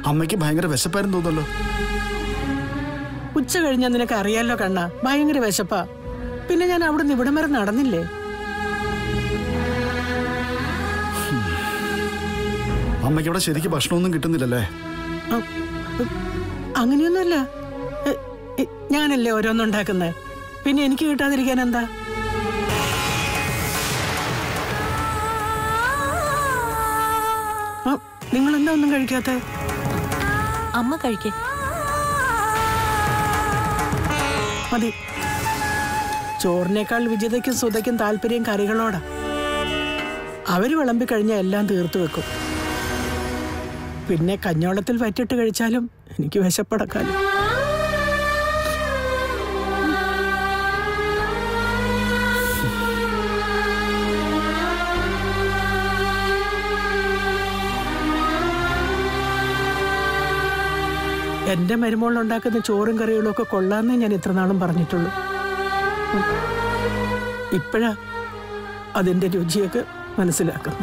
അമ്മയ്ക്ക് ഭയങ്കര വിശപ്പായിരുന്നു തോന്നല്ലോ ഉച്ച കഴിഞ്ഞാൽ നിനക്ക് അറിയാലോ കണ്ണ ഭയങ്കര വിശപ്പാ പിന്നെ ഞാൻ അവിടെ നിന്ന് ഇവിടം വരെ നടന്നില്ലേ അമ്മയ്ക്ക് ഇവിടെ ശരിക്കും ഭക്ഷണമൊന്നും കിട്ടുന്നില്ലല്ലേ അ, ഉം, അങ്ങനെയൊന്നുമല്ല എ, എ, ഞാനല്ലേ ഓരോന്നുണ്ടാക്കുന്നത് പിന്നെ എനിക്ക് കിട്ടാതിരിക്കാൻ എന്താ ആ, നിങ്ങൾ എന്താ ഒന്നും കഴിക്കാത്ത അമ്മ കഴിക്കേ മതി ചോറിനേക്കാൾ വിജിതയ്ക്കും സുതയ്ക്കും താല്പര്യം കറികളോടാ അവര് വിളമ്പി കഴിഞ്ഞാൽ എല്ലാം തീർത്തു വെക്കും പിന്നെ കഞ്ഞോളത്തിൽ വറ്റിട്ട് കഴിച്ചാലും എനിക്ക് വിശപ്പടക്കാലും എന്റെ മരുമോളുണ്ടാക്കുന്ന ചോറും കറികളും ഒക്കെ കൊള്ളാന്നേ ഞാൻ ഇത്ര നാളും പറഞ്ഞിട്ടുള്ളൂ ഉം. ഇപ്പോഴാ അതിന്റെ രുചിയൊക്കെ മനസ്സിലാക്കുന്നു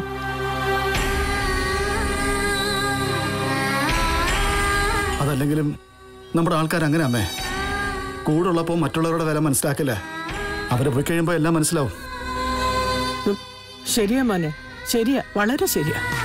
അതല്ലെങ്കിലും നമ്മുടെ ആൾക്കാർ അങ്ങനെ അമ്മേ കൂടുള്ളപ്പോൾ മറ്റുള്ളവരുടെ വില മനസ്സിലാക്കില്ല അവരെ പോയി കഴിയുമ്പോൾ എല്ലാം മനസ്സിലാവും ഉം. ശരിയാ മോനെ ശരിയാ വളരെ ശരിയാ